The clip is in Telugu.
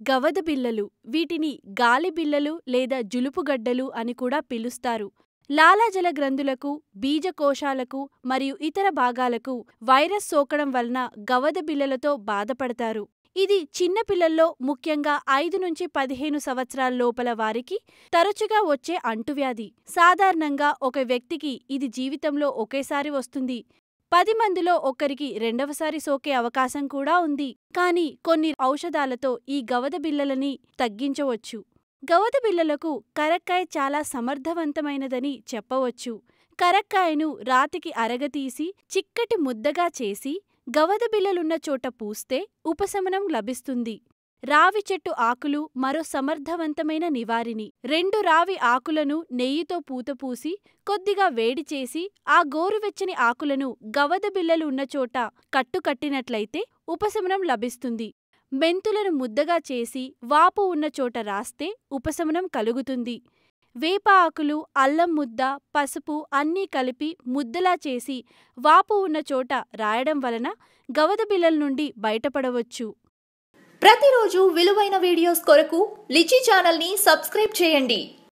గవద బిళ్ళలు వీటిని గాలి బిళ్ళలు లేదా జులుపుగడ్డలు అని కూడా పిలుస్తారు లాలాజల గ్రంథులకు బీజకోశాలకు మరియు ఇతర భాగాలకు వైరస్ సోకడం వలన గవద బిళ్ళలతో బాధపడతారు ఇది చిన్న పిల్లల్లో ముఖ్యంగా ఐదు నుంచి పదిహేను సంవత్సరాల లోపల వారికి తరచుగా వచ్చే అంటువ్యాధి సాధారణంగా ఒక వ్యక్తికి ఇది జీవితంలో ఒకేసారి వస్తుంది పది మందిలో ఒకరికి రెండవసారి సోకే అవకాశం కూడా ఉంది కానీ కొన్ని ఔషధాలతో ఈ గవద బిళ్ళలని తగ్గించవచ్చు గవద బిళ్ళలకు కరక్కాయ చాలా సమర్థవంతమైనదని చెప్పవచ్చు కరక్కాయను రాతికి అరగతీసి చిక్కటి ముద్దగా చేసి గవద బిళ్ళలున్న చోట పూస్తే ఉపశమనం లభిస్తుంది రావి చెట్టు ఆకులు మరో సమర్థవంతమైన నివారిణి రెండు రావి ఆకులను నెయ్యితో పూతపూసి కొద్దిగా వేడి చేసి ఆ గోరువెచ్చని ఆకులను గవద బిళ్ళలు ఉన్న చోట కట్టుకట్టినట్లయితే ఉపశమనం లభిస్తుంది మెంతులను ముద్దగా చేసి వాపు ఉన్న చోట రాస్తే ఉపశమనం కలుగుతుంది వేప ఆకులు అల్లం ముద్ద పసుపు అన్నీ కలిపి ముద్దలా చేసి వాపు ఉన్న చోట రాయడం వలన గవద బిళ్ళల నుండి బయటపడవచ్చు ప్రతిరోజు విలువైన వీడియోస్ కొరకు లిచి ఛానల్ని సబ్స్క్రైబ్ చేయండి